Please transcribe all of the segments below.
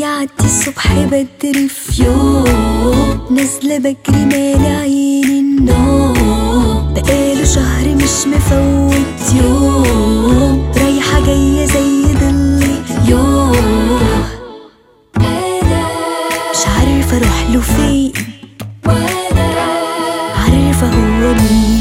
يعدي الصبح بدري في يوم نازلة بجري مالي عيني النوم بقاله شهر مش مفوت يوم رايحة جاية زي ضلي يوم مش عارفة اروح له فين عارفة هو مين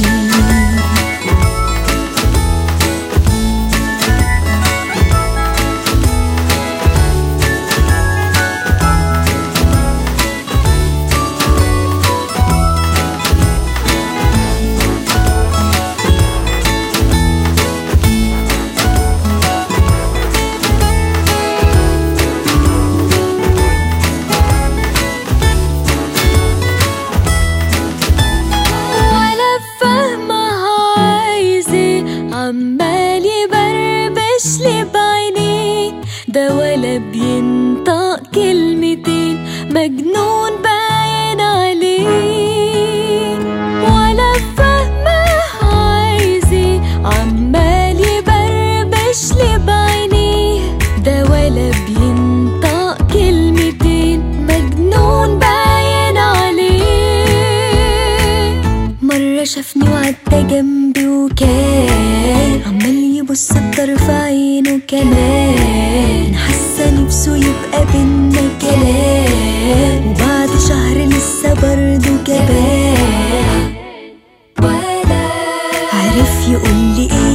ولا فاهمة عايز ايه عمال يبربش لي بعينيه ده ولا بينطق كلمتين مجنون باين عليه ولا فاهمة عايز ايه عمال يبربش لي بعينيه ده ولا بينطق كلمتين مجنون باين عليه مرة شافني وعدى جنبي وكان عمال يبص بطرف عينه كمان حاسة نفسه يبقى بينا كلام وبعد شهر لسه برضه جبان عرف يقولي ايه